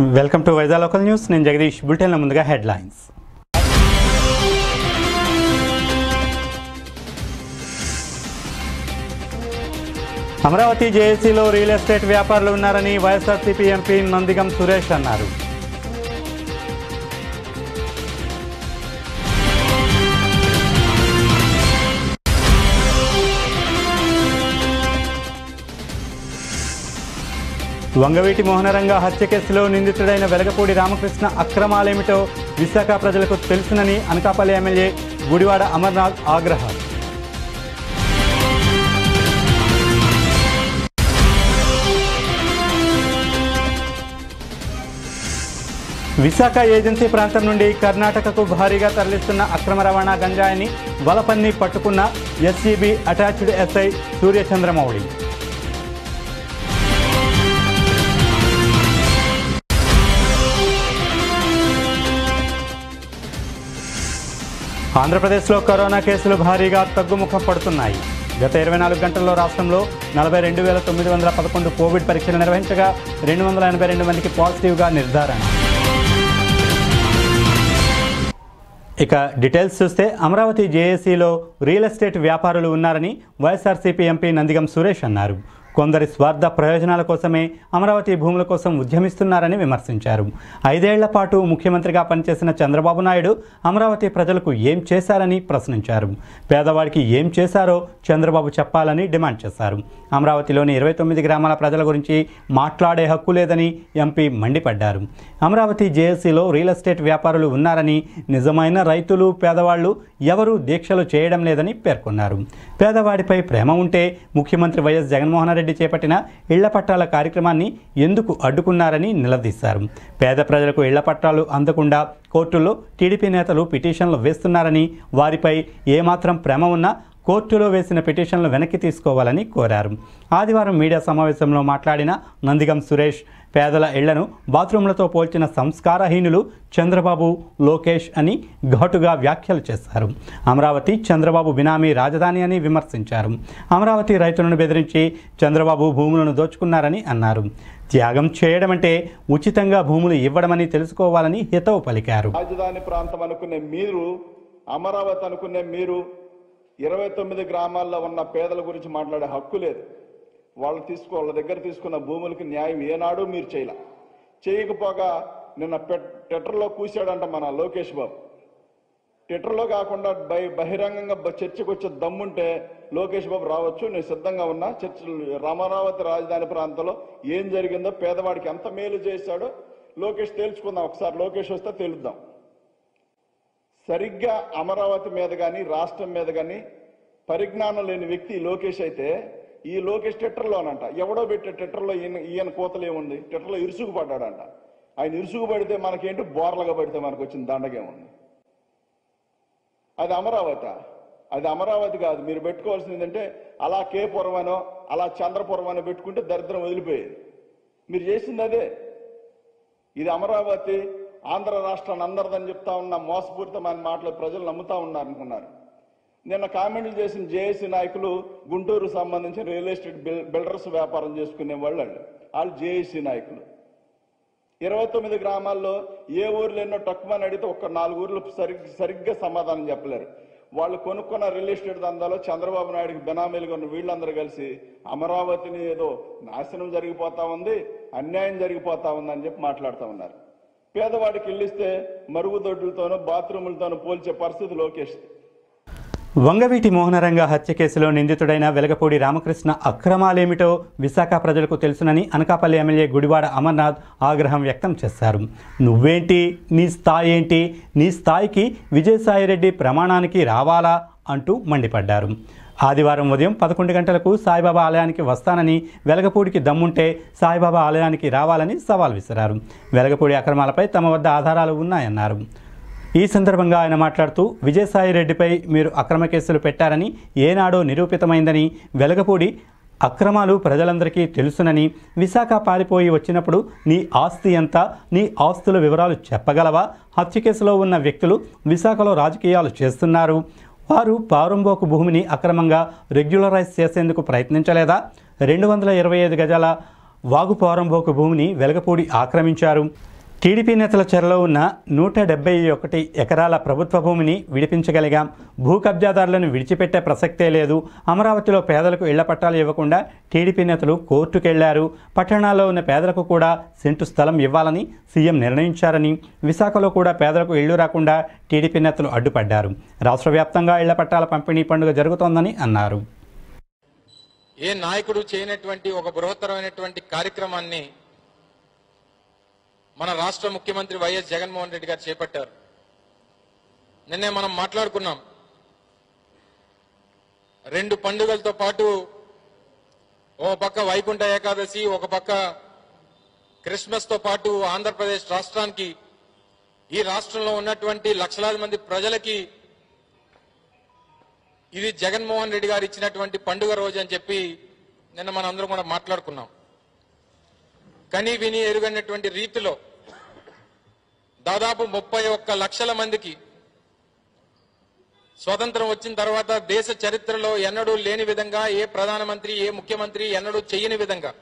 welcome to Vizag local news నేను జగదీష్ బులెటిన్ల ముందుగా హెడ్లైన్స్ అమరావతి జేఏసీలో రియల్ ఎస్టేట్ వ్యాపారులు ఉన్నారని వైఎస్ఆర్సీపీ ఎంపీ నందిగం సురేష్ అన్నారు వంగవీటి మోహనరంగ హత్య కేసులో నిందితుడైన వెలగపూడి రామకృష్ణ అక్రమాలేమిటో విశాఖ ప్రజలకు తెలుసునని అనకాపల్లి ఎమ్మెల్యే గుడివాడ అమర్నాథ్ ఆగ్రహం విశాఖ ఏజెన్సీ ప్రాంతం నుండి కర్ణాటకకు భారీగా తరలిస్తున్న అక్రమ రవాణా గంజాయిని వలపన్ని పట్టుకున్న ఎస్సీబీ అటాచ్డ్ ఎస్ఐ సూర్యచంద్రమౌళి ఆంధ్రప్రదేశ్లో కరోనా కేసులు భారీగా తగ్గుముఖం పడుతున్నాయి గత ఇరవై నాలుగు గంటల్లో రాష్ట్రంలో నలభై రెండు వేల తొమ్మిది వందల పదకొండు కోవిడ్ పరీక్షలు నిర్వహించగా రెండు వందల ఎనభై రెండు మందికి పాజిటివ్గా నిర్ధారణ ఇక డీటెయిల్స్ చూస్తే అమరావతి జేఏసీలో రియల్ ఎస్టేట్ వ్యాపారులు ఉన్నారని వైఎస్ఆర్సీపీ ఎంపీ నందిగం సురేష్ అన్నారు కొందరి స్వార్థ ప్రయోజనాల కోసమే అమరావతి భూముల కోసం ఉద్యమిస్తున్నారని విమర్శించారు ఐదేళ్ల పాటు ముఖ్యమంత్రిగా పనిచేసిన చంద్రబాబు నాయుడు అమరావతి ప్రజలకు ఏం చేశారని ప్రశ్నించారు పేదవాడికి ఏం చేశారో చంద్రబాబు చెప్పాలని డిమాండ్ చేశారు అమరావతిలోని ఇరవై తొమ్మిది గ్రామాల ప్రజల గురించి మాట్లాడే హక్కు లేదని ఎంపీ మండిపడ్డారు అమరావతి జేఏసీలో రియల్ ఎస్టేట్ వ్యాపారులు ఉన్నారని నిజమైన రైతులు పేదవాళ్లు ఎవరూ దీక్షలు చేయడం లేదని పేర్కొన్నారు పేదవాడిపై ప్రేమ ఉంటే ముఖ్యమంత్రి వైఎస్ జగన్మోహన్ రెడ్డి చేపట్టిన ఇళ్ల పట్టాల కార్యక్రమాన్ని ఎందుకు అడ్డుకున్నారని నిలదీశారు పేద ప్రజలకు ఇళ్ల పట్టాలు అందకుండా కోర్టుల్లో టీడీపీ నేతలు పిటిషన్లు వేస్తున్నారని వారిపై ఏమాత్రం ప్రేమ ఉన్నా కోర్టులో వేసిన పిటిషన్లు వెనక్కి తీసుకోవాలని కోరారు ఆదివారం మీడియా సమావేశంలో మాట్లాడిన నందిగం సురేష్ పేదల ఇళ్లను బాత్రూంలతో పోల్చిన సంస్కారహీనులు చంద్రబాబు లోకేష్ అని ఘాటుగా వ్యాఖ్యలు చేశారు అమరావతి చంద్రబాబు బినామీ రాజధాని అని విమర్శించారు అమరావతి రైతులను బెదిరించి చంద్రబాబు భూములను దోచుకున్నారని అన్నారు త్యాగం చేయడం అంటే ఉచితంగా భూములు ఇవ్వడమని తెలుసుకోవాలని హితవు పలికారు రాజధాని ప్రాంతం అనుకునే మీరు అమరావతి అనుకునే మీరు ఇరవై తొమ్మిది గ్రామాల్లో ఉన్న పేదల గురించి మాట్లాడే హక్కు లేదు వాళ్ళు తీసుకో వాళ్ళ దగ్గర తీసుకున్న భూములకి న్యాయం ఏనాడు మీరు చేయలే చేయకపోగా నిన్న పెట్ టెటర్లో కూసాడంట మన లోకేష్ బాబు ట్విట్టర్లో కాకుండా బహి బహిరంగంగా బ- చర్చకు వచ్చే దమ్ముంటే లోకేష్ బాబు రావచ్చు నేను సిద్ధంగా ఉన్నా చర్చ రామరావతి రాజధాని ప్రాంతంలో ఏం జరిగిందో పేదవాడికి ఎంత మేలు చేశాడో లోకేష్ తేల్చుకుందాం ఒకసారి లోకేష్ వస్తే తేలుద్దాం సరిగ్గా అమరావతి మీద కానీ రాష్ట్రం మీద కానీ పరిజ్ఞానం లేని వ్యక్తి లోకేష్ అయితే ఈ లోకేష్ ట్విట్టర్లోనంట ఎవడో పెట్టే ట్విట్టర్లో ఈయన ఈయన కోతలు ఏముంది ట్విట్టర్లో ఇరుసుకు పడ్డాడంట ఆయన ఇరుసుకు పడితే మనకేంటి బోర్లగా పడితే మనకు వచ్చిన దండగేముంది అది అమరావతి అది అమరావతి కాదు మీరు పెట్టుకోవాల్సింది ఏంటంటే అలా కేపురం అనో అలా చంద్రపురం అనో పెట్టుకుంటే దరిద్రం వదిలిపోయేది మీరు చేసింది అదే ఇది అమరావతి ఆంధ్ర రాష్ట్రాన్ని అందరిదని చెప్తా ఉన్న మోసపూరితమైన మాటలు ప్రజలు నమ్ముతా ఉన్నారు అనుకున్నారు నిన్న కామెంట్లు చేసిన జేఏసీ నాయకులు గుంటూరు సంబంధించిన రియల్ ఎస్టేట్ బిల్- బిల్డర్స్ వ్యాపారం చేసుకునే వాళ్ళు వాళ్ళు వాళ్ళు జేఏసీ నాయకులు ఇరవై తొమ్మిది గ్రామాల్లో ఏ ఊర్లో ఎన్నో తక్కువని అడిగితే ఒక నాలుగు ఊర్లు సరి సరిగ్గా సమాధానం చెప్పలేరు వాళ్ళు కొనుక్కున్న రియల్ ఎస్టేట్ దందాలో చంద్రబాబు నాయుడుకి బెనామీలుగా ఉన్న వీళ్ళందరూ కలిసి అమరావతిని ఏదో నాశనం జరిగిపోతా ఉంది అన్యాయం జరిగిపోతా ఉంది అని చెప్పి మాట్లాడుతూ ఉన్నారు పేదవాడికి ఇల్లిస్తే మరుగుదొడ్లతోనూ బాత్రూములతోనూ పోల్చే పరిస్థితి లోకేష్ వంగవీటి మోహనరంగ హత్య కేసులో నిందితుడైన వెలగపూడి రామకృష్ణ అక్రమాలేమిటో విశాఖ ప్రజలకు తెలుసునని అనకాపల్లి ఎమ్మెల్యే గుడివాడ అమర్నాథ్ ఆగ్రహం వ్యక్తం చేశారు నువ్వేంటి నీ స్థాయి ఏంటి నీ స్థాయికి విజయసాయిరెడ్డి ప్రమాణానికి రావాలా అంటూ మండిపడ్డారు ఆదివారం ఉదయం పదకొండు గంటలకు సాయిబాబా ఆలయానికి వస్తానని వెలగపూడికి దమ్ముంటే సాయిబాబా ఆలయానికి రావాలని సవాల్ విసిరారు వెలగపూడి అక్రమాలపై తమ వద్ద ఆధారాలు ఉన్నాయన్నారు ఈ సందర్భంగా ఆయన మాట్లాడుతూ విజయసాయి రెడ్డిపై మీరు అక్రమ కేసులు పెట్టారని ఏనాడో నిరూపితమైందని వెలగపూడి అక్రమాలు ప్రజలందరికీ తెలుసునని విశాఖ పారిపోయి వచ్చినప్పుడు నీ ఆస్తి ఎంత నీ ఆస్తుల వివరాలు చెప్పగలవా హత్య కేసులో ఉన్న వ్యక్తులు విశాఖలో రాజకీయాలు చేస్తున్నారు వారు పారంబోకు భూమిని అక్రమంగా రెగ్యులరైజ్ చేసేందుకు ప్రయత్నించలేదా రెండు వందల ఇరవై ఐదు గజాల వాగు పోరంబోకు భూమిని వెలగపూడి ఆక్రమించారు టీడీపీ నేతల చెరలో ఉన్న నూట డెబ్బై ఒకటి ఎకరాల ప్రభుత్వ భూమిని విడిపించగలిగాం భూ కబ్జాదారులను విడిచిపెట్టే ప్రసక్తే లేదు అమరావతిలో పేదలకు ఇళ్ల పట్టాలు ఇవ్వకుండా టీడీపీ నేతలు కోర్టుకెళ్లారు పట్టణాల్లో ఉన్న పేదలకు కూడా సెంటు స్థలం ఇవ్వాలని సీఎం నిర్ణయించారని విశాఖలో కూడా పేదలకు ఇళ్లు రాకుండా టీడీపీ నేతలు అడ్డుపడ్డారు రాష్ట్ర వ్యాప్తంగా ఇళ్ల పట్టాల పంపిణీ పండుగ జరుగుతోందని అన్నారు ఏ నాయకుడు చేయనటువంటి ఒక బృహత్తరమైనటువంటి కార్యక్రమాన్ని మన రాష్ట్ర ముఖ్యమంత్రి వైఎస్ జగన్మోహన్ రెడ్డి గారు చేపట్టారు నిన్నే మనం మాట్లాడుకున్నాం రెండు పండుగలతో పాటు ఓ పక్క వైకుంఠ ఏకాదశి ఒక పక్క క్రిస్మస్ తో పాటు ఆంధ్రప్రదేశ్ రాష్ట్రానికి ఈ రాష్ట్రంలో ఉన్నటువంటి లక్షలాది మంది ప్రజలకి ఇది జగన్మోహన్ రెడ్డి గారు ఇచ్చినటువంటి పండుగ రోజు అని చెప్పి నిన్న మనం అందరం కూడా మాట్లాడుకున్నాం కని విని ఎరుగనటువంటి రీతిలో దాదాపు ముప్పై ఒక్క లక్షల మందికి స్వతంత్రం వచ్చిన తర్వాత దేశ చరిత్రలో ఎన్నడూ లేని విధంగా ఏ ప్రధానమంత్రి ఏ ముఖ్యమంత్రి ఎన్నడూ చేయని విధంగా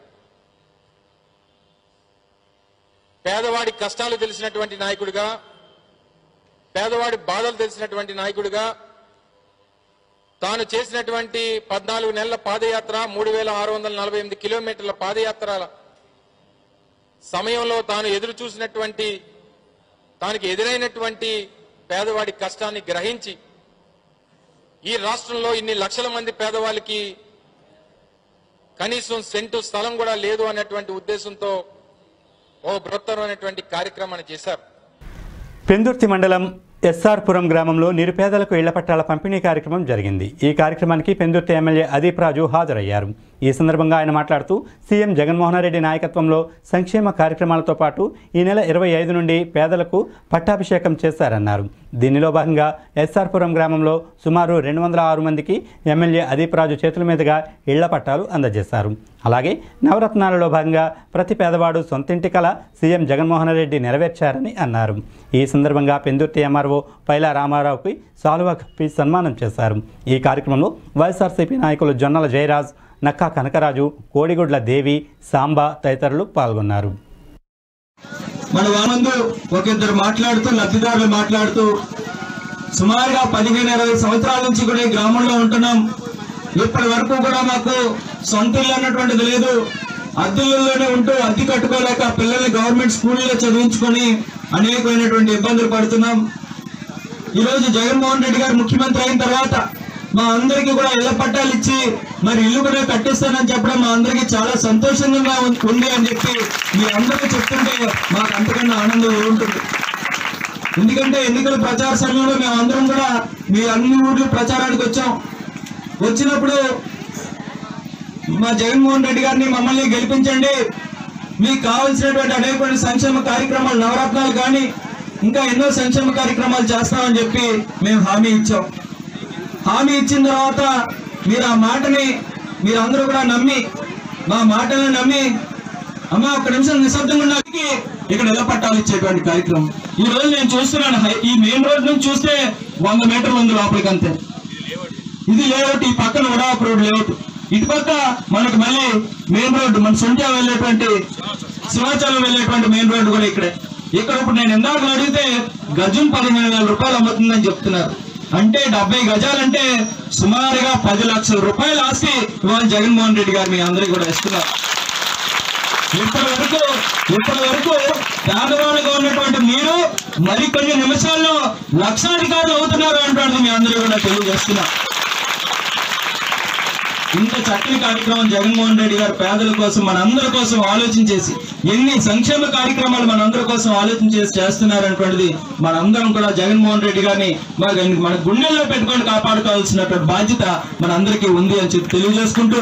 పేదవాడి కష్టాలు తెలిసినటువంటి నాయకుడిగా పేదవాడి బాధలు తెలిసినటువంటి నాయకుడిగా తాను చేసినటువంటి పద్నాలుగు నెలల పాదయాత్ర మూడు వేల ఆరు వందల నలభై ఎనిమిది కిలోమీటర్ల పాదయాత్ర సమయంలో తాను ఎదురు చూసినటువంటి తానికి ఎదురైనటువంటి పేదవాడి కష్టాన్ని గ్రహించి ఈ రాష్ట్రంలో ఇన్ని లక్షల మంది పేదవాళ్ళకి కనీసం సెంటు స్థలం కూడా లేదు అనేటువంటి ఉద్దేశంతో ఓ బృహత్తరమైనటువంటి కార్యక్రమాన్ని చేశారు పెందుర్తి మండలం ఎస్ఆర్పురం గ్రామంలో నిరుపేదలకు ఇళ్ల పట్టాల పంపిణీ కార్యక్రమం జరిగింది ఈ కార్యక్రమానికి పెందుర్తి ఎమ్మెల్యే అదీప్ రాజు హాజరయ్యారు ఈ సందర్భంగా ఆయన మాట్లాడుతూ సీఎం జగన్మోహన్ రెడ్డి నాయకత్వంలో సంక్షేమ కార్యక్రమాలతో పాటు ఈ నెల ఇరవై ఐదు నుండి పేదలకు పట్టాభిషేకం చేశారన్నారు దీనిలో భాగంగా ఎస్ఆర్పురం గ్రామంలో సుమారు రెండు వందల ఆరు మందికి ఎమ్మెల్యే అదీప్ రాజు చేతుల మీదుగా ఇళ్ల పట్టాలు అందజేశారు అలాగే నవరత్నాలలో భాగంగా ప్రతి పేదవాడు సొంతింటి కల సీఎం జగన్మోహన్ రెడ్డి నెరవేర్చారని అన్నారు ఈ సందర్భంగా పెందుర్తి ఎంఆర్ఓ పైలా రామారావుకి సాలువా కప్పి సన్మానం చేశారు ఈ కార్యక్రమంలో వైఎస్ఆర్సీపీ నాయకులు జొన్నల జయరాజ్ నక్కా కనకరాజు కోడిగుడ్ల దేవి సాంబా తదితరులు పాల్గొన్నారు మన ముందు ఒక ఇద్దరు మాట్లాడుతూ లబ్ధిదారులు మాట్లాడుతూ సుమారుగా పదిహేను ఇరవై సంవత్సరాల నుంచి కూడా ఈ గ్రామంలో ఉంటున్నాం ఇప్పటి వరకు కూడా మాకు సొంత ఇల్లు అన్నటువంటిది లేదు అద్దెల్లోనే ఉంటూ అద్దె కట్టుకోలేక పిల్లల్ని గవర్నమెంట్ స్కూల్లో చదివించుకొని అనేకమైనటువంటి ఇబ్బందులు పడుతున్నాం ఈ రోజు జగన్మోహన్ రెడ్డి గారు ముఖ్యమంత్రి అయిన తర్వాత మా అందరికీ కూడా ఇళ్ల పట్టాలు ఇచ్చి మరి ఇల్లు కూడా కట్టిస్తానని చెప్పడం మా అందరికీ చాలా సంతోషంగా ఉం- ఉంది అని చెప్పి మీరందరూ చెప్తుంటే మాకు అంతకన్నా ఆనందం ఉంటుంది ఎందుకంటే ఎన్నికల ప్రచార సమయంలో మేము అందరం కూడా మీ అన్ని ఊర్లు ప్రచారానికి వచ్చాం వచ్చినప్పుడు మా జగన్మోహన్ రెడ్డి గారిని మమ్మల్ని గెలిపించండి మీకు కావాల్సినటువంటి అనేకమైన సంక్షేమ కార్యక్రమాలు నవరత్నాలు కానీ ఇంకా ఎన్నో సంక్షేమ కార్యక్రమాలు చేస్తామని చెప్పి మేము హామీ ఇచ్చాం హామీ ఇచ్చిన తర్వాత మీరు ఆ మాటని మీరందరూ కూడా నమ్మి మా మాటలను నమ్మి అమ్మ ఒక నిమిషం నిశ్శబ్దంగా ఉన్నకి ఇక్కడ ఇళ్ల పట్టాలు ఇచ్చేటువంటి కార్యక్రమం ఈ రోజు నేను చూస్తున్నాను హై- ఈ మెయిన్ రోడ్ నుంచి చూస్తే వంద మీటర్లు ఉంది లోపలికి అంతే ఇది లేఅవుట్ ఈ పక్కన ఉడాప్ రోడ్ లేఅవుట్ ఇటు పక్క మనకు మళ్ళీ మెయిన్ రోడ్డు మన సొంత వెళ్ళేటువంటి సింహాచలం వెళ్ళేటువంటి మెయిన్ రోడ్డు కూడా ఇక్కడే ఇక్కడ ఇప్పుడు నేను ఇందాక అడిగితే గజం పదిహేను వేల రూపాయలు అమ్ముతుందని చెప్తున్నారు అంటే డెబ్బై గజాలంటే సుమారుగా పది లక్షల రూపాయల ఆస్తి ఇవాళ జగన్మోహన్ రెడ్డి గారు మీ అందరికీ కూడా ఇస్తున్నారు ఇప్పటి వరకు ఇప్పటి వరకు పేదవాళ్ళుగా ఉన్నటువంటి మీరు మరికొన్ని నిమిషాల్లో లక్షాధికారులు అవుతున్నారు అంటున్నది మీ అందరూ కూడా తెలియజేస్తున్నా ఇంత చక్కని కార్యక్రమం జగన్మోహన్ రెడ్డి గారు పేదల కోసం మనందరి కోసం ఆలోచన చేసి ఎన్ని సంక్షేమ కార్యక్రమాలు మనందరి కోసం ఆలోచన చేసి చేస్తున్నారు అనేటువంటిది మనందరం కూడా జగన్మోహన్ రెడ్డి గారిని మన మన గుండెల్లో పెట్టుకొని కాపాడుకోవాల్సినటువంటి బాధ్యత మనందరికీ ఉంది అని చెప్పి తెలియజేసుకుంటూ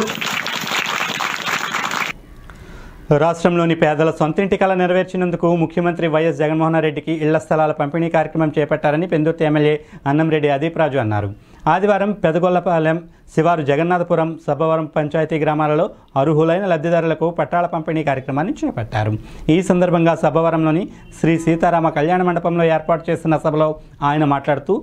రాష్ట్రంలోని పేదల సొంతింటి కల నెరవేర్చినందుకు ముఖ్యమంత్రి వైఎస్ జగన్మోహన్ రెడ్డికి ఇళ్ల స్థలాల పంపిణీ కార్యక్రమం చేపట్టారని పెందుర్తి ఎమ్మెల్యే అన్నంరెడ్డి అదీప్ రాజు అన్నారు ఆదివారం పెదగొల్లపాలెం శివారు జగన్నాథపురం సబ్బవరం పంచాయతీ గ్రామాలలో అర్హులైన లబ్ధిదారులకు పట్టాల పంపిణీ కార్యక్రమాన్ని చేపట్టారు ఈ సందర్భంగా సబ్బవరంలోని శ్రీ సీతారామ కళ్యాణ మండపంలో ఏర్పాటు చేసిన సభలో ఆయన మాట్లాడుతూ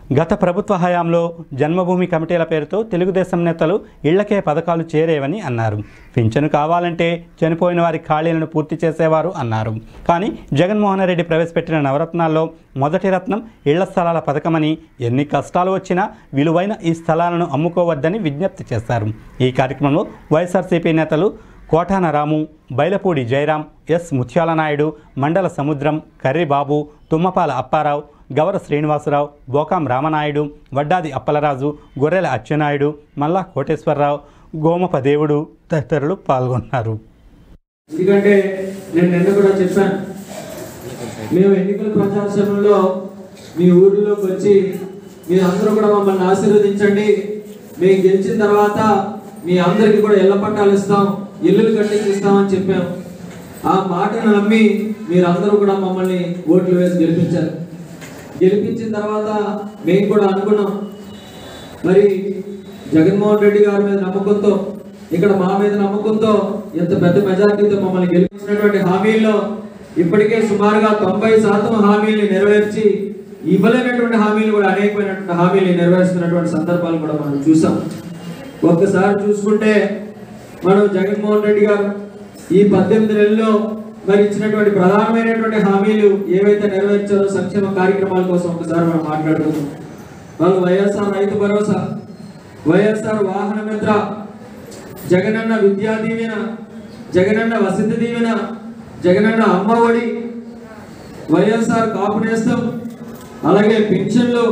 గత ప్రభుత్వ హయాంలో జన్మభూమి కమిటీల పేరుతో తెలుగుదేశం నేతలు ఇళ్లకే పథకాలు చేరేవని అన్నారు పింఛను కావాలంటే చనిపోయిన వారి ఖాళీలను పూర్తి చేసేవారు అన్నారు కానీ జగన్మోహన్ రెడ్డి ప్రవేశపెట్టిన నవరత్నాల్లో మొదటి రత్నం ఇళ్ల స్థలాల పథకమని ఎన్ని కష్టాలు వచ్చినా విలువైన ఈ స్థలాలను అమ్ముకోవద్దని విజ్ఞప్తి చేశారు ఈ కార్యక్రమంలో వైఎస్ఆర్సీపీ నేతలు కోటాన రాము బైలపూడి జయరాం ఎస్ ముత్యాల నాయుడు మండల సముద్రం కర్రిబాబు తుమ్మపాల అప్పారావు గవర శ్రీనివాసరావు బోకాం రామనాయుడు వడ్డాది అప్పలరాజు గొర్రెల అచ్చెనాయుడు మల్లా కోటేశ్వరరావు గోమప దేవుడు తదితరులు పాల్గొన్నారు ఎందుకంటే నేను నిన్న కూడా చెప్పాను మేము ఎన్నికల ప్రచారంలో మీ ఊరిలోకి వచ్చి మీ అందరూ కూడా మమ్మల్ని ఆశీర్వదించండి మేము గెలిచిన తర్వాత మీ అందరికి కూడా ఇళ్ల పట్టాలు ఇస్తాం ఇల్లులు కట్టించి ఇస్తామని చెప్పాం ఆ మాటను నమ్మి మీరందరూ కూడా మమ్మల్ని ఓట్లు వేసి గెలిపించారు గెలిపించిన తర్వాత మేము కూడా అనుకున్నాం మరి జగన్మోహన్ రెడ్డి గారి మీద నమ్మకంతో ఇక్కడ మా మీద నమ్మకంతో ఎంత పెద్ద మెజార్టీతో మమ్మల్ని గెలిపించినటువంటి హామీల్లో ఇప్పటికే సుమారుగా తొంభై శాతం హామీల్ని నెరవేర్చి ఇవ్వలేనటువంటి హామీలు కూడా అనేకమైనటువంటి హామీల్ని నెరవేరుస్తున్నటువంటి సందర్భాలు కూడా మనం చూసాం ఒక్కసారి చూసుకుంటే మనం జగన్మోహన్ రెడ్డి గారు ఈ పద్దెనిమిది నెలల్లో మరి ఇచ్చినటువంటి ప్రధానమైనటువంటి హామీలు ఏవైతే నెరవేర్చారో సంక్షేమ కార్యక్రమాల కోసం ఒకసారి మనం మాట్లాడుకుందాం వాళ్ళు వైఎస్ఆర్ రైతు భరోసా వైఎస్ఆర్ వాహన మిత్ర జగనన్న విద్యా దీవెన జగనన్న వసతి దీవెన జగనన్న అమ్మ ఒడి వైఎస్ఆర్ కాపు నేస్తం అలాగే పెన్షన్లు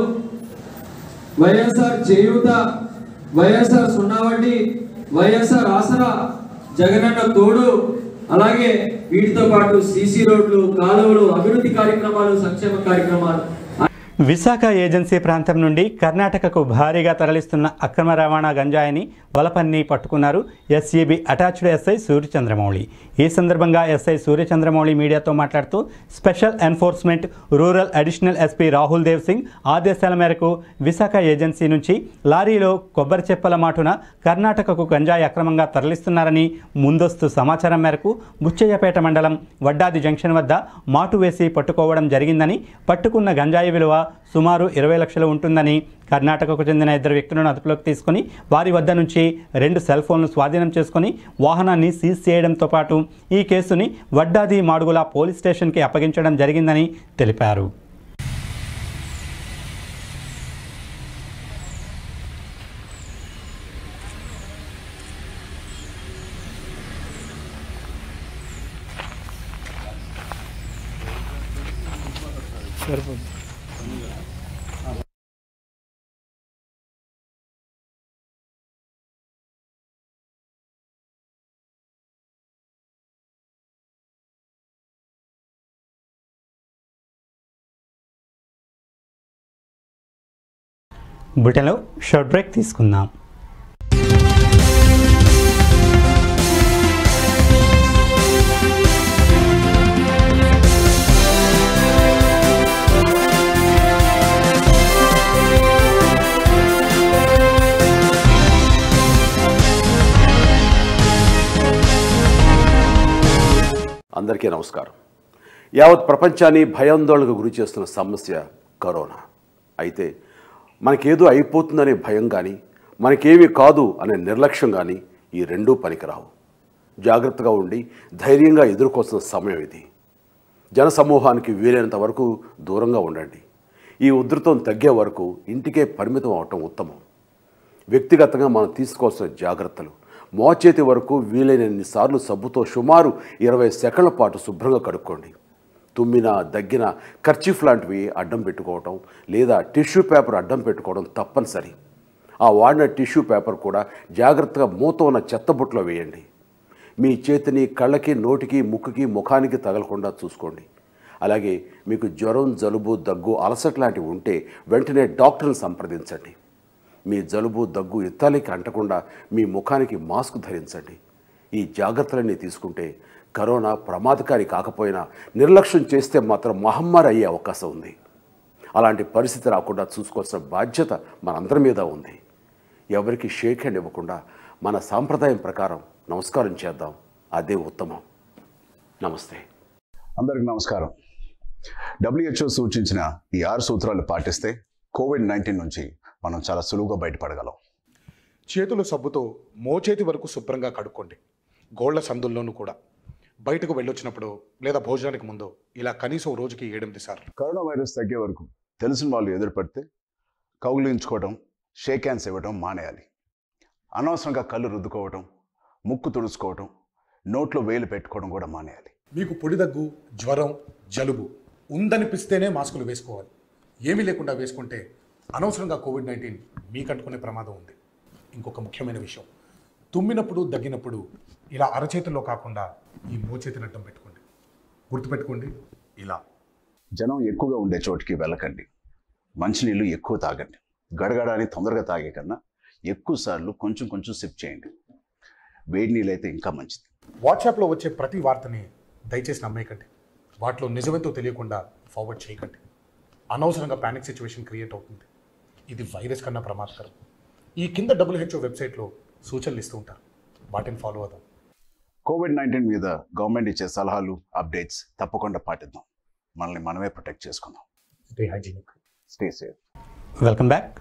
వైఎస్ఆర్ చేయూత వైఎస్ఆర్ సున్నా వడ్డీ వైఎస్ఆర్ ఆసరా జగనన్న తోడు అలాగే వీటితో పాటు సీసీ రోడ్లు కాలువలు అభివృద్ధి కార్యక్రమాలు సంక్షేమ కార్యక్రమాలు విశాఖ ఏజెన్సీ ప్రాంతం నుండి కర్ణాటకకు భారీగా తరలిస్తున్న అక్రమ రవాణా గంజాయిని వలపన్ని పట్టుకున్నారు ఎస్ఈబి అటాచ్డ్ ఎస్ఐ సూర్యచంద్రమౌళి ఈ సందర్భంగా ఎస్ఐ సూర్యచంద్రమౌళి మీడియాతో మాట్లాడుతూ special enforcement rural additional SP Rahul Dev Singh ఆదేశాల మేరకు విశాఖ ఏజెన్సీ నుంచి లారీలో కొబ్బరి చెప్పల మాటున కర్ణాటకకు గంజాయి అక్రమంగా తరలిస్తున్నారని ముందస్తు సమాచారం మేరకు బుచ్చయ్యపేట మండలం వడ్డాది జంక్షన్ వద్ద మాటు వేసి పట్టుకోవడం జరిగిందని పట్టుకున్న గంజాయి విలువ సుమారు ఇరవై లక్షలు ఉంటుందని కర్ణాటకకు చెందిన ఇద్దరు వ్యక్తులను అదుపులోకి తీసుకుని వారి వద్ద నుంచి రెండు సెల్ ఫోన్లు స్వాధీనం చేసుకుని వాహనాన్ని సీజ్ చేయడంతో పాటు ఈ కేసుని వడ్డాది మాడుగుల పోలీస్ స్టేషన్కి అప్పగించడం జరిగిందని తెలిపారు బుటెలో షార్ట్ బ్రేక్ తీసుకుందాం అందరికీ నమస్కారం యావత్ ప్రపంచాన్ని భయాందోళనకు గురి చేస్తున్న సమస్య కరోనా అయితే మనకేదో అయిపోతుందనే భయం కానీ మనకేమీ కాదు అనే నిర్లక్ష్యం కానీ ఈ రెండూ పనికిరావు జాగ్రత్తగా ఉండి ధైర్యంగా ఎదుర్కోవాల్సిన సమయం ఇది జనసమూహానికి వీలైనంత వరకు దూరంగా ఉండండి ఈ ఉధృతం తగ్గే వరకు ఇంటికే పరిమితం అవటం ఉత్తమం వ్యక్తిగతంగా మనం తీసుకోవాల్సిన జాగ్రత్తలు మోచేతి వరకు వీలైనన్ని సార్లు సబ్బుతో సుమారు ఇరవై సెకండ్ల పాటు శుభ్రంగా కడుక్కోండి తుమ్మిన దగ్గిన కర్చీఫ్ లాంటివి అడ్డం పెట్టుకోవటం లేదా టిష్యూ పేపర్ అడ్డం పెట్టుకోవడం తప్పనిసరి ఆ వాడిన టిష్యూ పేపర్ కూడా జాగ్రత్తగా మూత ఉన్న చెత్తబుట్టలో వేయండి మీ చేతిని కళ్ళకి నోటికి ముక్కుకి ముఖానికి తగలకుండా చూసుకోండి అలాగే మీకు జ్వరం జలుబు దగ్గు అలసట లాంటివి ఉంటే వెంటనే డాక్టర్ని సంప్రదించండి మీ జలుబు దగ్గు ఇత్తాలికి అంటకుండా మీ ముఖానికి మాస్క్ ధరించండి ఈ జాగ్రత్తలన్నీ తీసుకుంటే కరోనా ప్రమాదకారి కాకపోయినా నిర్లక్ష్యం చేస్తే మాత్రం మహమ్మారి అయ్యే అవకాశం ఉంది అలాంటి పరిస్థితి రాకుండా చూసుకోవాల్సిన బాధ్యత మనందరి మీద ఉంది ఎవరికి షేక్ హ్యాండ్ ఇవ్వకుండా మన సాంప్రదాయం ప్రకారం నమస్కారం చేద్దాం అదే ఉత్తమం నమస్తే అందరికి నమస్కారం డబ్ల్యూహెచ్ఓ సూచించిన ఈ ఆరు సూత్రాలు పాటిస్తే కోవిడ్ నైన్టీన్ నుంచి మనం చాలా సులువుగా బయటపడగలం చేతులు సబ్బుతో మోచేతి వరకు శుభ్రంగా కడుక్కోండి గోళ్ల సందుల్లోనూ కూడా బయటకు వెళ్ళొచ్చినప్పుడు లేదా భోజనానికి ముందు ఇలా కనీసం రోజుకి ఏడెనిమిది సార్లు కరోనా వైరస్ తగ్గే వరకు తెలిసిన వాళ్ళు ఎదురుపడితే కౌగిలించుకోవడం షేక్ హ్యాండ్స్ ఇవ్వడం మానేయాలి అనవసరంగా కళ్ళు రుద్దుకోవడం ముక్కు తుడుచుకోవడం నోట్లో వేలు పెట్టుకోవడం కూడా మానేయాలి మీకు పొడి దగ్గు జ్వరం జలుబు ఉందనిపిస్తేనే మాస్కులు వేసుకోవాలి ఏమీ లేకుండా వేసుకుంటే అనవసరంగా కోవిడ్ నైన్టీన్ మీకు అంటుకునే ప్రమాదం ఉంది ఇంకొక ముఖ్యమైన విషయం తుమ్మినప్పుడు దగ్గినప్పుడు ఇలా అరచేతిలో కాకుండా ఈ మోచేతిని అడ్డం పెట్టుకోండి గుర్తుపెట్టుకోండి ఇలా జనం ఎక్కువగా ఉండే చోటికి వెళ్ళకండి మంచినీళ్ళు ఎక్కువ తాగండి గడగడాని తొందరగా తాగే కన్నా ఎక్కువ సార్లు కొంచెం కొంచెం సిప్ చేయండి వేడి నీళ్ళు అయితే ఇంకా మంచిది వాట్సాప్లో వచ్చే ప్రతి వార్తని దయచేసి నమ్మేయకండి వాటిలో నిజమేంతో తెలియకుండా ఫార్వర్డ్ చేయకండి అనవసరంగా ప్యానిక్ సిచ్యువేషన్ క్రియేట్ అవుతుంది ఇది వైరస్ కన్నా ప్రమాదకరం ఈ కింద డబ్ల్యూహెచ్ఓ వెబ్సైట్లో సూచనలు ఇస్తూ ఉంటారు వాటిని ఫాలో అవుదాం కోవిడ్ నైన్టీన్ మీద గవర్నమెంట్ ఇచ్చే సలహాలు అప్డేట్స్ తప్పకుండా పాటిద్దాం మనల్ని మనమే ప్రొటెక్ట్ చేసుకుందాం stay hygienic stay safe welcome back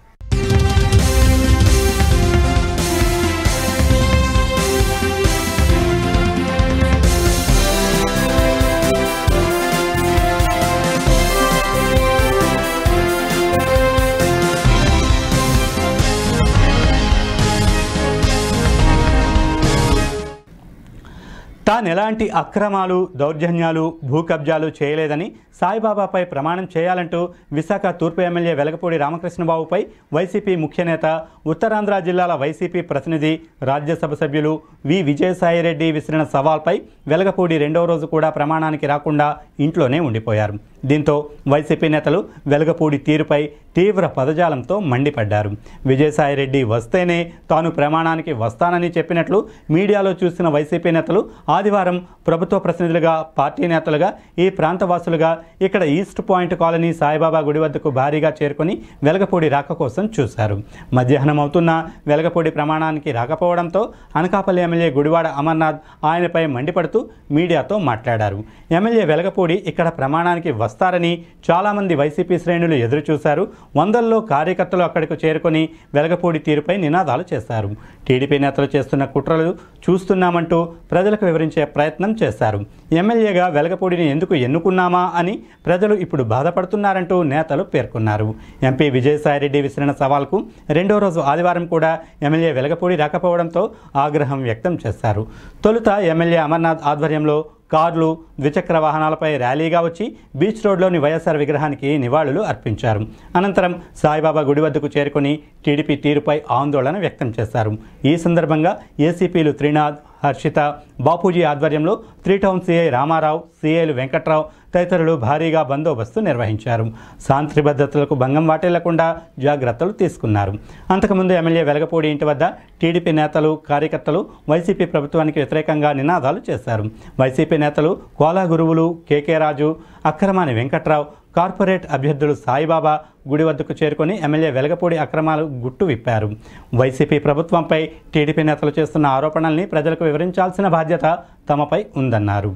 తాను ఎలాంటి అక్రమాలు దౌర్జన్యాలు భూ కబ్జాలు చేయలేదని సాయిబాబాపై ప్రమాణం చేయాలంటూ విశాఖ తూర్పు ఎమ్మెల్యే వెలగపూడి రామకృష్ణబాబుపై వైసీపీ ముఖ్య నేత ఉత్తరాంధ్ర జిల్లాల వైసీపీ ప్రతినిధి రాజ్యసభ సభ్యులు వి విజయసాయిరెడ్డి విసిరిన సవాల్పై వెలగపూడి రెండవ రోజు కూడా ప్రమాణానికి రాకుండా ఇంట్లోనే ఉండిపోయారు దీంతో వైసీపీ నేతలు వెలగపూడి తీరుపై తీవ్ర పదజాలంతో మండిపడ్డారు విజయసాయిరెడ్డి వస్తేనే తాను ప్రమాణానికి వస్తానని చెప్పినట్లు మీడియాలో చూసిన వైసీపీ నేతలు ఆదివారం ప్రభుత్వ ప్రతినిధులుగా పార్టీ నేతలుగా ఈ ప్రాంతవాసులుగా ఇక్కడ ఈస్ట్ పాయింట్ కాలనీ సాయిబాబా గుడి వద్దకు భారీగా చేరుకొని వెలగపూడి రాక కోసం చూశారు మధ్యాహ్నం అవుతున్న వెలగపూడి ప్రమాణానికి రాకపోవడంతో అనకాపల్లి ఎమ్మెల్యే గుడివాడ అమర్నాథ్ ఆయనపై మండిపడుతూ మీడియాతో మాట్లాడారు ఎమ్మెల్యే వెలగపూడి ఇక్కడ ప్రమాణానికి వస్తారని చాలామంది వైసీపీ శ్రేణులు ఎదురు చూశారు వందల్లో కార్యకర్తలు అక్కడికి చేరుకొని వెలగపూడి తీరుపై నినాదాలు చేశారు టీడీపీ నేతలు చేస్తున్న కుట్రలు చూస్తున్నామంటూ ప్రజలకు వివరించే ప్రయత్నం చేశారు ఎమ్మెల్యేగా వెలగపూడిని ఎందుకు ఎన్నుకున్నామా అని ప్రజలు ఇప్పుడు బాధపడుతున్నారంటూ నేతలు పేర్కొన్నారు ఎంపీ విజయసాయిరెడ్డి విసిరిన సవాల్కు రెండో రోజు ఆదివారం కూడా ఎమ్మెల్యే వెలగపూడి రాకపోవడంతో ఆగ్రహం వ్యక్తం చేశారు తొలుత ఎమ్మెల్యే అమర్నాథ్ ఆధ్వర్యంలో కార్లు ద్విచక్ర వాహనాలపై ర్యాలీగా వచ్చి బీచ్ రోడ్లోని వైఎస్ఆర్ విగ్రహానికి నివాళులు అర్పించారు అనంతరం సాయిబాబా గుడి వద్దకు చేరుకొని టీడీపీ తీరుపై ఆందోళన వ్యక్తం చేశారు ఈ సందర్భంగా ఏసీపీలు త్రినాథ్ హర్షిత బాపూజీ ఆధ్వర్యంలో త్రీ టౌన్ సీఐ రామారావు సీఐలు వెంకట్రావు తదితరులు భారీగా బందోబస్తు నిర్వహించారు శాంతి భద్రతలకు భంగం వాటిల్లకుండా జాగ్రత్తలు తీసుకున్నారు అంతకుముందు ఎమ్మెల్యే వెలగపూడి ఇంటి వద్ద టీడీపీ నేతలు కార్యకర్తలు వైసీపీ ప్రభుత్వానికి వ్యతిరేకంగా నినాదాలు చేశారు వైసీపీ నేతలు కోలా గురువులు కేకే రాజు అక్రమాని వెంకట్రావు కార్పొరేట్ అభ్యర్థులు సాయిబాబా గుడి వద్దకు చేరుకొని ఎమ్మెల్యే వెలగపూడి అక్రమాలు గుట్టు విప్పారు వైసీపీ ప్రభుత్వంపై టీడీపీ నేతలు చేస్తున్న ఆరోపణల్ని ప్రజలకు వివరించాల్సిన బాధ్యత తమపై ఉందన్నారు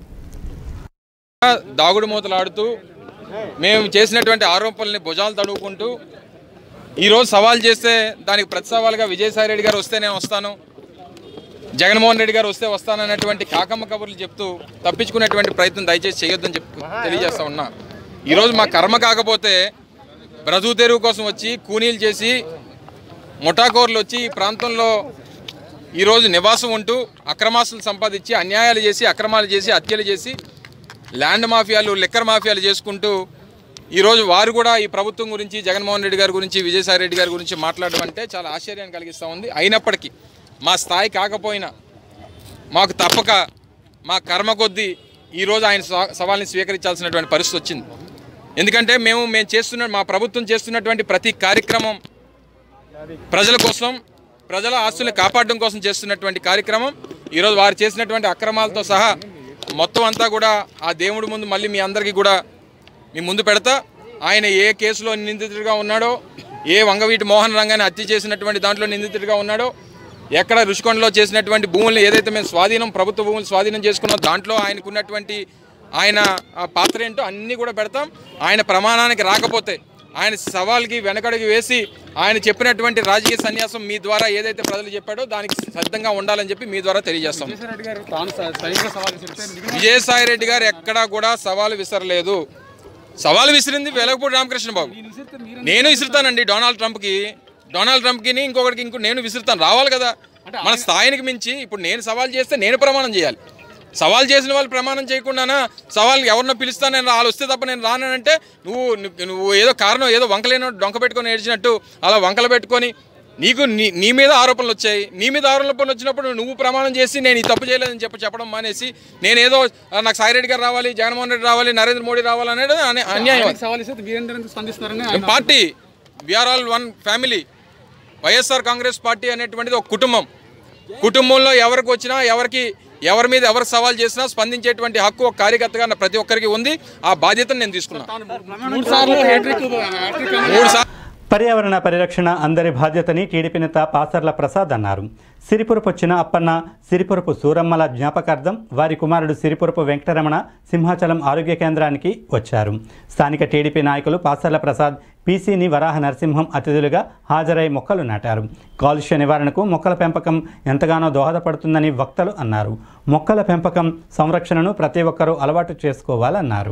దాగుడు మూతలాడుతూ మేము చేసినటువంటి ఆరోపణల్ని భుజాలు తడువుకుంటూ ఈరోజు సవాల్ చేస్తే దానికి ప్రతి సవాల్గా విజయసాయి రెడ్డి గారు వస్తే నేను వస్తాను జగన్మోహన్ రెడ్డి గారు వస్తే వస్తానన్నటువంటి కాకమ్మ కబుర్లు చెప్తూ తప్పించుకునేటువంటి ప్రయత్నం దయచేసి చేయొద్దని చెప్పి తెలియజేస్తా ఉన్నా ఈరోజు మా కర్మ కాకపోతే బ్రతుకు తెరువు కోసం వచ్చి కూనీలు చేసి ముఠాకోర్లు వచ్చి ఈ ప్రాంతంలో ఈరోజు నివాసం ఉంటూ అక్రమాస్తులు సంపాదించి అన్యాయాలు చేసి అక్రమాలు చేసి హత్యలు చేసి ల్యాండ్ మాఫియాలు లిక్కర్ మాఫియాలు చేసుకుంటూ ఈరోజు వారు కూడా ఈ ప్రభుత్వం గురించి జగన్మోహన్ రెడ్డి గారి గురించి విజయసాయి రెడ్డి గారి గురించి మాట్లాడడం అంటే చాలా ఆశ్చర్యాన్ని కలిగిస్తూ ఉంది అయినప్పటికీ మా స్థాయి కాకపోయినా మాకు తప్పక మా కర్మ కొద్దీ ఈరోజు ఆయన సవా- సవాల్ని స్వీకరించాల్సినటువంటి పరిస్థితి వచ్చింది ఎందుకంటే మేము మేము చేస్తున్న మా ప్రభుత్వం చేస్తున్నటువంటి ప్రతి కార్యక్రమం ప్రజల కోసం ప్రజల ఆస్తుల్ని కాపాడడం కోసం చేస్తున్నటువంటి కార్యక్రమం ఈరోజు వారు చేసినటువంటి అక్రమాలతో సహా మొత్తం అంతా కూడా ఆ దేవుడి ముందు మళ్ళీ మీ అందరికీ కూడా మీ ముందు పెడతా ఆయన ఏ కేసులో నిందితుడిగా ఉన్నాడో ఏ వంగవీటి మోహన్ రంగాన్ని హత్య చేసినటువంటి దాంట్లో నిందితుడిగా ఉన్నాడో ఎక్కడ రుషికొండలో చేసినటువంటి భూములు ఏదైతే మేము స్వాధీనం ప్రభుత్వ భూములు స్వాధీనం చేసుకున్నాం దాంట్లో ఆయనకున్నటువంటి ఆయన ఆ పాత్ర ఏంటో అన్నీ కూడా పెడతాం ఆయన ప్రమాణానికి రాకపోతే ఆయన సవాల్కి వెనకడుగు వేసి ఆయన చెప్పినటువంటి రాజకీయ సన్యాసం మీ ద్వారా ఏదైతే ప్రజలు చెప్పాడో దానికి సిద్ధంగా ఉండాలని చెప్పి మీ ద్వారా తెలియజేస్తాం విజయసాయి రెడ్డి గారు ఎక్కడా కూడా సవాలు విసరలేదు సవాలు విసిరింది వెలగపూడి రామకృష్ణ బాబు నేను విసురుతానండి డొనాల్డ్ ట్రంప్కి డొనాల్డ్ ట్రంప్కి ఇంకొకరికి ఇంకో నేను విసురుతాను రావాలి కదా మన స్థాయినికి మించి ఇప్పుడు నేను సవాల్ చేస్తే నేను ప్రమాణం చేయాలి సవాల్ చేసిన వాళ్ళు ప్రమాణం చేయకుండానా సవాల్ ఎవరినో పిలుస్తా నేను వాళ్ళు వస్తే తప్ప నేను రానంటే నువ్వు నువ్వు ఏదో కారణం ఏదో వంకలేనో డొంక పెట్టుకొని ఏడ్చినట్టు అలా వంకలు పెట్టుకొని నీకు నీ నీ మీద ఆరోపణలు వచ్చాయి నీ మీద ఆరోపణలు వచ్చినప్పుడు నువ్వు ప్రమాణం చేసి నేను ఈ తప్పు చేయలేదని చెప్పి చెప్పడం మానేసి నేనేదో ఆ, నాకు సాయిరెడ్డి గారు రావాలి జగన్మోహన్ రెడ్డి రావాలి నరేంద్ర మోడీ రావాలి అనేది అనే- అన్యాయం ఈ party we're all one family YSR Congress party అనేటువంటిది ఒక కుటుంబం కుటుంబంలో ఎవరికి వచ్చినా ఎవరికి ఎవరి మీద ఎవరు సవాల్ చేసినా స్పందించేటువంటి హక్కు ఒక కార్యకర్తగా నా ప్రతి ఒక్కరికి ఉంది ఆ బాధ్యతను నేను తీసుకున్నాను మూడు సార్లు పర్యావరణ పరిరక్షణ అందరి బాధ్యతని టీడీపీ నేత పాసర్ల ప్రసాద్ అన్నారు సిరిపురపు వచ్చిన అప్పన్న సిరిపురపు సూరమ్మల జ్ఞాపకార్థం వారి కుమారుడు సిరిపురపు వెంకటరమణ సింహాచలం ఆరోగ్య కేంద్రానికి వచ్చారు స్థానిక టీడీపీ నాయకులు పాసర్ల ప్రసాద్ పీసీని వరాహ నరసింహం అతిథులుగా హాజరై మొక్కలు నాటారు కాలుష్య నివారణకు మొక్కల పెంపకం ఎంతగానో దోహదపడుతుందని వక్తలు అన్నారు మొక్కల పెంపకం సంరక్షణను ప్రతి ఒక్కరూ అలవాటు చేసుకోవాలన్నారు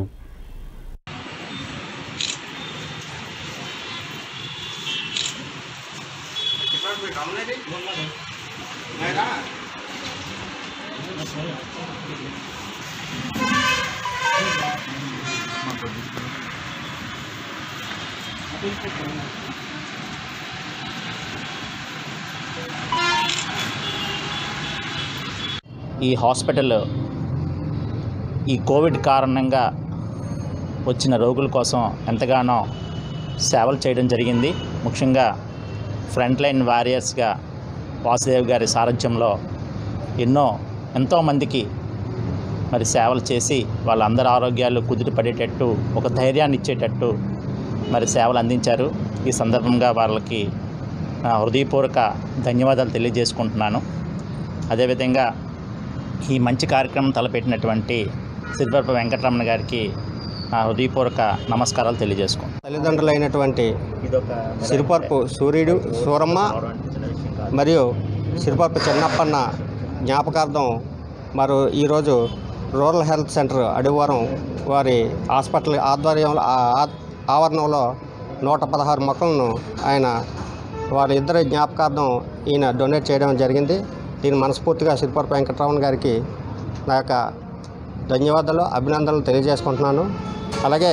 ఈ హాస్పిటల్ ఈ కోవిడ్ కారణంగా వచ్చిన రోగుల కోసం ఎంతగానో సేవలు చేయడం జరిగింది ముఖ్యంగా ఫ్రంట్ లైన్ వారియర్స్గా వాసుదేవ్ గారి సారథ్యంలో ఎన్నో ఎంతోమందికి మరి సేవలు చేసి వాళ్ళందరి ఆరోగ్యాలు కుదిరిపడేటట్టు ఒక ధైర్యాన్ని ఇచ్చేటట్టు మరి సేవలు అందించారు ఈ సందర్భంగా వాళ్ళకి నా హృదయపూర్వక ధన్యవాదాలు తెలియజేసుకుంటున్నాను అదేవిధంగా ఈ మంచి కార్యక్రమం తలపెట్టినటువంటి సిరిపరప వెంకటరమణ గారికి నా హృదయపూర్వక నమస్కారాలు తెలియజేసుకుంటాను తల్లిదండ్రులైనటువంటి సిరిపర్పు సూర్యుడు సూరమ్మ మరియు సిరిపర్పు చిన్నప్పన్న జ్ఞాపకార్థం మరి ఈరోజు రూరల్ హెల్త్ సెంటర్ అడివారం వారి హాస్పిటల్ ఆధ్వర్యంలో ఆ- ఆ- ఆవరణంలో నూట పదహారు మొక్కలను ఆయన వారి ఇద్దరి జ్ఞాపకార్థం ఈయన డొనేట్ చేయడం జరిగింది దీన్ని మనస్ఫూర్తిగా సిరిపర్పు వెంకటరమణ గారికి నా యొక్క ధన్యవాదాలు అభినందనలు తెలియజేసుకుంటున్నాను అలాగే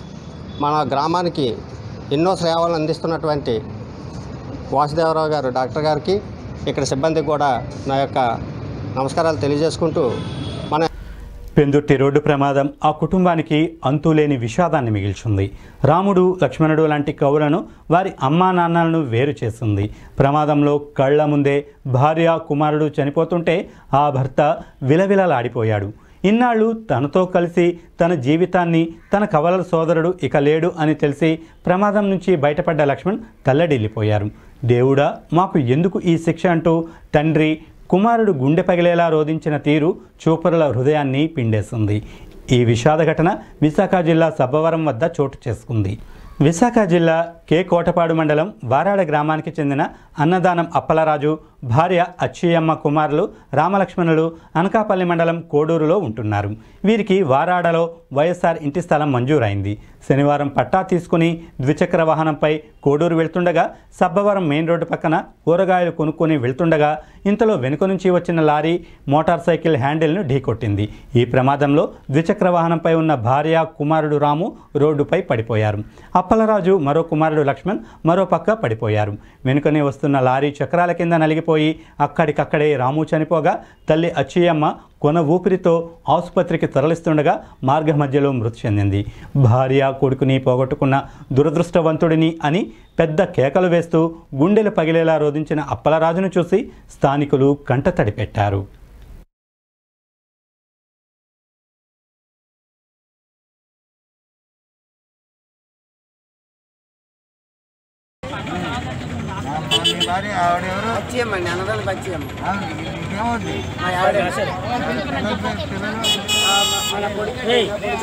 మన గ్రామానికి ఎన్నో సేవలు అందిస్తున్నటువంటి వాసుదేవరావు గారు డాక్టర్ గారికి ఇక్కడ సిబ్బందికి కూడా నా యొక్క నమస్కారాలు తెలియజేసుకుంటూ మన పెందుర్తి రోడ్డు ప్రమాదం ఆ కుటుంబానికి అంతులేని విషాదాన్ని మిగిల్చింది రాముడు లక్ష్మణుడు లాంటి కవులను వారి అమ్మా నాన్నలను వేరు చేసింది ప్రమాదంలో కళ్ళ ముందే భార్య కుమారుడు చనిపోతుంటే ఆ భర్త విలవిలలాడిపోయాడు ఇన్నాళ్ళు తనతో కలిసి తన జీవితాన్ని తన కవలల సోదరుడు ఇక లేడు అని తెలిసి ప్రమాదం నుంచి బయటపడ్డ లక్ష్మణ్ తల్లడిల్లిపోయారు దేవుడా మాకు ఎందుకు ఈ శిక్ష అంటూ తండ్రి కుమారుడు గుండె పగిలేలా రోధించిన తీరు చూపరుల హృదయాన్ని పిండేసింది ఈ విషాద ఘటన విశాఖ జిల్లా సబ్బవరం వద్ద చోటు చేసుకుంది విశాఖ జిల్లా కే కోటపాడు మండలం వారాడ గ్రామానికి చెందిన అన్నదానం అప్పలరాజు భార్య అచ్చయ్యమ్మ కుమారులు రామలక్ష్మణులు అనకాపల్లి మండలం కోడూరులో ఉంటున్నారు వీరికి వారాడలో వైఎస్ఆర్ ఇంటి స్థలం మంజూరైంది శనివారం పట్టా తీసుకుని ద్విచక్ర వాహనంపై కోడూరు వెళ్తుండగా సబ్బవరం మెయిన్ రోడ్డు పక్కన కూరగాయలు కొనుక్కొని వెళ్తుండగా ఇంతలో వెనుక నుంచి వచ్చిన లారీ మోటార్ సైకిల్ హ్యాండిల్ను ఢీకొట్టింది ఈ ప్రమాదంలో ద్విచక్ర వాహనంపై ఉన్న భార్య కుమారుడు రాము రోడ్డుపై పడిపోయారు అప్పలరాజు మరో కుమారుడు లక్ష్మణ్ మరో పక్క పడిపోయారు వెనుకనే వస్తున్న లారీ చక్రాల కింద నలిగిపోయి అక్కడికక్కడే రాము చనిపోగా తల్లి అచ్చయ్యమ్మ కొన ఊపిరితో ఆసుపత్రికి తరలిస్తుండగా మార్గ మధ్యలో మృతి చెందింది భార్య కొడుకుని పోగొట్టుకున్న దురదృష్టవంతుడిని అని పెద్ద కేకలు వేస్తూ గుండెలు పగిలేలా రోధించిన అప్పలరాజును చూసి స్థానికులు కంటతడి పెట్టారు ఆ పచ్చియమ్మండి అన్నదాలు పచ్చియమ్మ మా ఆవిడ ఆ, మన కొడుకు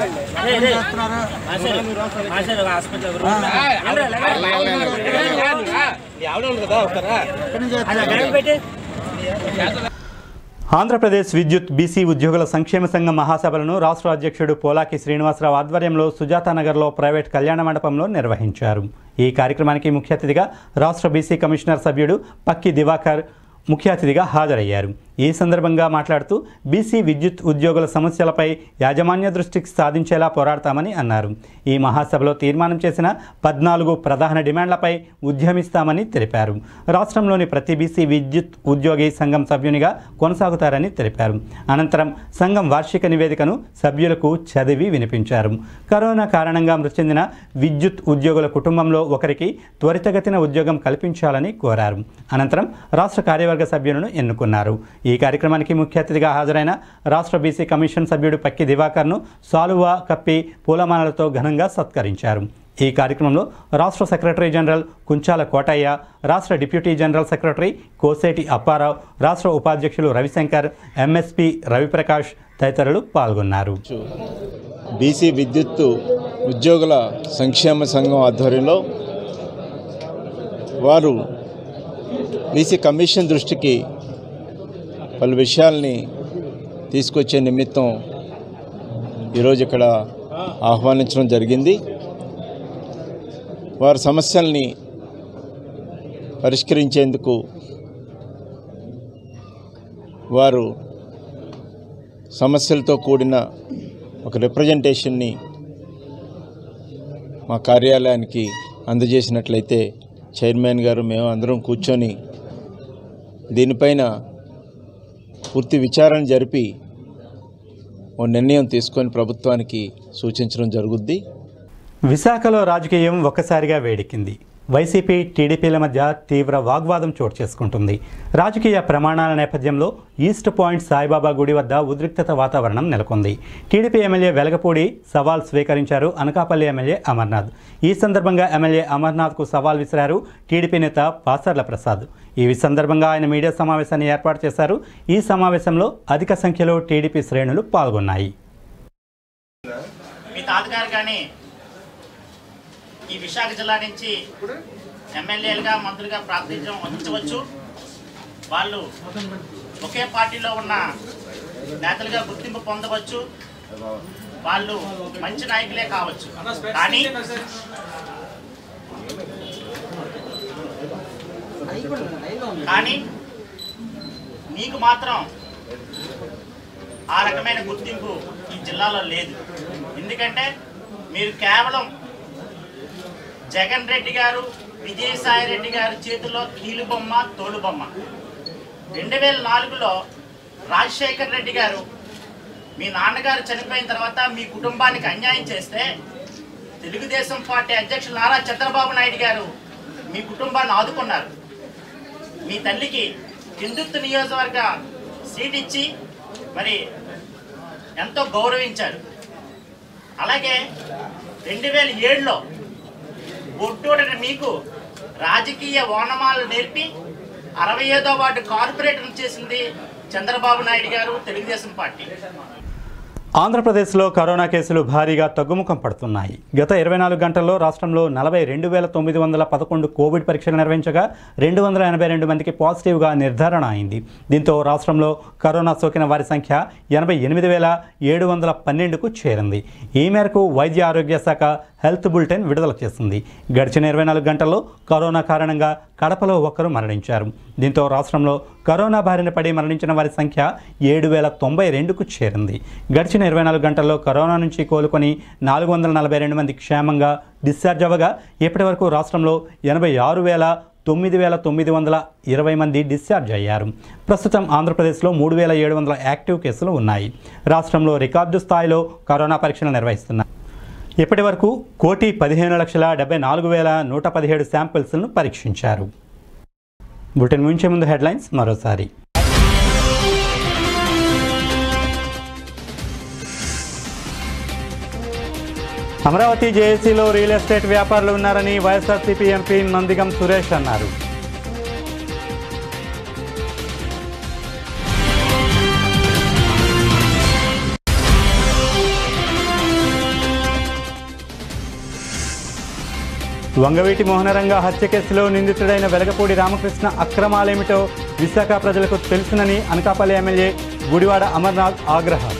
ఆంధ్రప్రదేశ్ విద్యుత్ బీసీ ఉద్యోగుల సంక్షేమ సంఘం మహాసభలను రాష్ట్ర అధ్యక్షుడు పోలాకి శ్రీనివాసరావు ఆధ్వర్యంలో సుజాతానగర్లో ప్రైవేట్ కళ్యాణ మండపంలో నిర్వహించారు ఈ కార్యక్రమానికి ముఖ్య అతిథిగా రాష్ట్ర బీసీ కమిషనర్ సభ్యుడు పక్కి దివాకర్ ముఖ్య అతిథిగా హాజరయ్యారు ఈ సందర్భంగా మాట్లాడుతూ బీసీ విద్యుత్ ఉద్యోగుల సమస్యలపై యాజమాన్య దృష్టికి సాధించేలా పోరాడతామని అన్నారు ఈ మహాసభలో తీర్మానం చేసిన పద్నాలుగు ప్రధాన డిమాండ్లపై ఉద్యమిస్తామని తెలిపారు రాష్ట్రంలోని ప్రతి బీసీ విద్యుత్ ఉద్యోగి సంఘం సభ్యునిగా కొనసాగుతారని తెలిపారు అనంతరం సంఘం వార్షిక నివేదికను సభ్యులకు చదివి వినిపించారు కరోనా కారణంగా మృతి చెందిన విద్యుత్ ఉద్యోగుల కుటుంబంలో ఒకరికి త్వరితగతిన ఉద్యోగం కల్పించాలని కోరారు అనంతరం రాష్ట్ర కార్యవర్గ సభ్యులను ఎన్నుకున్నారు ఈ కార్యక్రమానికి ముఖ్య అతిథిగా హాజరైన రాష్ట్ర బీసీ కమిషన్ సభ్యుడు పక్కి దివాకర్ను సాలువా కప్పి పూలమాలలతో ఘనంగా సత్కరించారు ఈ కార్యక్రమంలో రాష్ట్ర సెక్రటరీ జనరల్ కుంచాల కోటయ్య రాష్ట్ర deputy general secretary Koseti Apparao రాష్ట్ర ఉపాధ్యక్షులు రవిశంకర్ ఎంఎస్పి రవిప్రకాష్ తదితరులు పాల్గొన్నారు బీసీ విద్యుత్ ఉద్యోగుల సంక్షేమ సంఘం ఆధ్వర్యంలో వారు బీసీ కమిషన్ దృష్టికి పలు విషయాల్ని తీసుకొచ్చే నిమిత్తం ఈరోజు ఇక్కడ ఆహ్వానించడం జరిగింది వారి సమస్యల్ని పరిష్కరించేందుకు వారు సమస్యలతో కూడిన ఒక రిప్రజెంటేషన్ని మా కార్యాలయానికి అందజేసినట్లయితే చైర్మన్ గారు మేము అందరం కూర్చొని దీనిపైన పూర్తి విచారణ జరిపి ఓ నిర్ణయం తీసుకొని ప్రభుత్వానికి సూచించడం జరుగుద్ది విశాఖలో రాజకీయం ఒక్కసారిగా వేడెక్కింది వైసీపీ టీడీపీల మధ్య తీవ్ర వాగ్వాదం చోటు చేసుకుంటుంది రాజకీయ ప్రమాణాల నేపథ్యంలో ఈస్ట్ పాయింట్ సాయిబాబా గుడి వద్ద ఉద్రిక్తత వాతావరణం నెలకొంది టీడీపీ ఎమ్మెల్యే వెలగపూడి సవాల్ స్వీకరించారు అనకాపల్లి ఎమ్మెల్యే అమర్నాథ్ ఈ సందర్భంగా ఎమ్మెల్యే అమర్నాథ్కు సవాల్ విసిరారు టీడీపీ నేత పాసర్ల ప్రసాద్ ఈ సందర్భంగా ఆయన మీడియా సమావేశాన్ని ఏర్పాటు చేశారు ఈ సమావేశంలో అధిక సంఖ్యలో టీడీపీ శ్రేణులు పాల్గొన్నాయి మీ తాతగారు కానీ ఈ విశాఖ జిల్లా నుంచి ఎమ్మెల్యేలుగా మంత్రులుగా ప్రాతినిధ్యం వహించవచ్చు వాళ్ళు ఒకే పార్టీలో ఉన్న నేతలుగా గుర్తింపు పొందవచ్చు వాళ్ళు మంచి నాయకులే కావచ్చు కానీ కానీ మీకు మాత్రం ఆ రకమైన గుర్తింపు ఈ జిల్లాలో లేదు ఎందుకంటే మీరు కేవలం జగన్ రెడ్డి గారు విజయసాయి రెడ్డి గారి చేతిలో కీలు బొమ్మ తోలు బొమ్మ రెండు వేల నాలుగులో రాజశేఖర్ రెడ్డి గారు మీ నాన్నగారు చనిపోయిన తర్వాత మీ కుటుంబానికి అన్యాయం చేస్తే తెలుగుదేశం పార్టీ అధ్యక్షులు నారా చంద్రబాబు నాయుడు గారు మీ కుటుంబాన్ని ఆదుకున్నారు మీ తల్లికి హిందుత్వ నియోజకవర్గ సీట్ ఇచ్చి మరి ఎంతో గౌరవించారు అలాగే రెండు వేల ఏడులో ఒట్టోడిన మీకు రాజకీయ ఓనమాలు నేర్పి అరవై ఐదో వార్డు కార్పొరేటర్ చేసింది చంద్రబాబు నాయుడు గారు తెలుగుదేశం పార్టీ ఆంధ్రప్రదేశ్లో కరోనా కేసులు భారీగా తగ్గుముఖం పడుతున్నాయి గత ఇరవై నాలుగు గంటల్లో రాష్ట్రంలో నలభై రెండు వేల తొమ్మిది వందల పదకొండు కోవిడ్ పరీక్షలు నిర్వహించగా రెండు వందల ఎనభై రెండు మందికి పాజిటివ్గా నిర్ధారణ అయింది దీంతో రాష్ట్రంలో కరోనా సోకిన వారి సంఖ్య ఎనభై ఎనిమిది వేల ఏడు వందల పన్నెండుకు చేరింది ఈ మేరకు వైద్య ఆరోగ్య శాఖ హెల్త్ బులెటిన్ విడుదల చేసింది గడిచిన ఇరవై నాలుగు గంటల్లో కరోనా కారణంగా కడపలో ఒకరు మరణించారు దీంతో రాష్ట్రంలో కరోనా బారిన పడి మరణించిన వారి సంఖ్య ఏడు వేల తొంభై రెండుకు చేరింది గడిచిన ఇరవై నాలుగు గంటల్లో కరోనా నుంచి కోలుకొని నాలుగు వందల నలభై రెండు మంది క్షేమంగా డిశ్చార్జ్ అవ్వగా ఇప్పటి వరకు రాష్ట్రంలో ఎనభై ఆరు వేల తొమ్మిది వేల తొమ్మిది వందల ఇరవై మంది డిశ్చార్జ్ అయ్యారు ప్రస్తుతం ఆంధ్రప్రదేశ్లో మూడు వేల ఏడు వందల యాక్టివ్ కేసులు ఉన్నాయి రాష్ట్రంలో రికార్డు స్థాయిలో కరోనా పరీక్షలు నిర్వహిస్తున్నారు ఇప్పటి వరకు కోటి పదిహేను లక్షల డెబ్బై నాలుగు వేల నూట పదిహేడు శాంపిల్స్ను పరీక్షించారు బులెటిన్ ముంచే ముందు హెడ్లైన్స్ మరోసారి అమరావతి జేఏసీలో రియల్ ఎస్టేట్ వ్యాపారులు ఉన్నారని వైఎస్ఆర్సీపీ ఎంపీ నందిగం సురేష్ అన్నారు వంగవీటి మోహనరంగ హత్య కేసులో నిందితుడైన వెలగపూడి రామకృష్ణ అక్రమాలేమిటో విశాఖ ప్రజలకు తెలుసునని అనకాపల్లి ఎమ్మెల్యే గుడివాడ అమర్నాథ్ ఆగ్రహం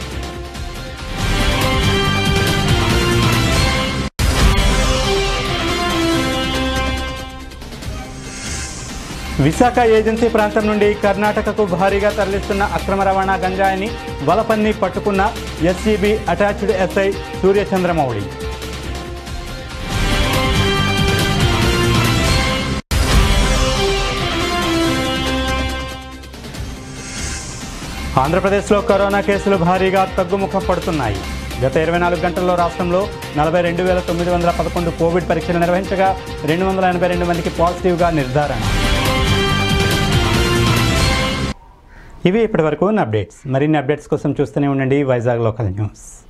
విశాఖ ఏజెన్సీ ప్రాంతం నుండి కర్ణాటకకు భారీగా తరలిస్తున్న అక్రమ రవాణా గంజాయిని వలపన్ని పట్టుకున్న ఎస్సీబీ అటాచ్డ్ ఎస్ఐ సూర్యచంద్రమౌళి ఆంధ్రప్రదేశ్లో కరోనా కేసులు భారీగా తగ్గుముఖం పడుతున్నాయి గత ఇరవై నాలుగు గంటల్లో రాష్ట్రంలో నలభై రెండు వేల తొమ్మిది వందల పదకొండు కోవిడ్ పరీక్షలు నిర్వహించగా రెండు వందల ఎనభై రెండు మందికి పాజిటివ్గా నిర్ధారణ ఇవి ఇప్పటివరకు ఉన్న అప్డేట్స్ మరిన్ని అప్డేట్స్ కోసం చూస్తూనే ఉండండి వైజాగ్ లోకల్ న్యూస్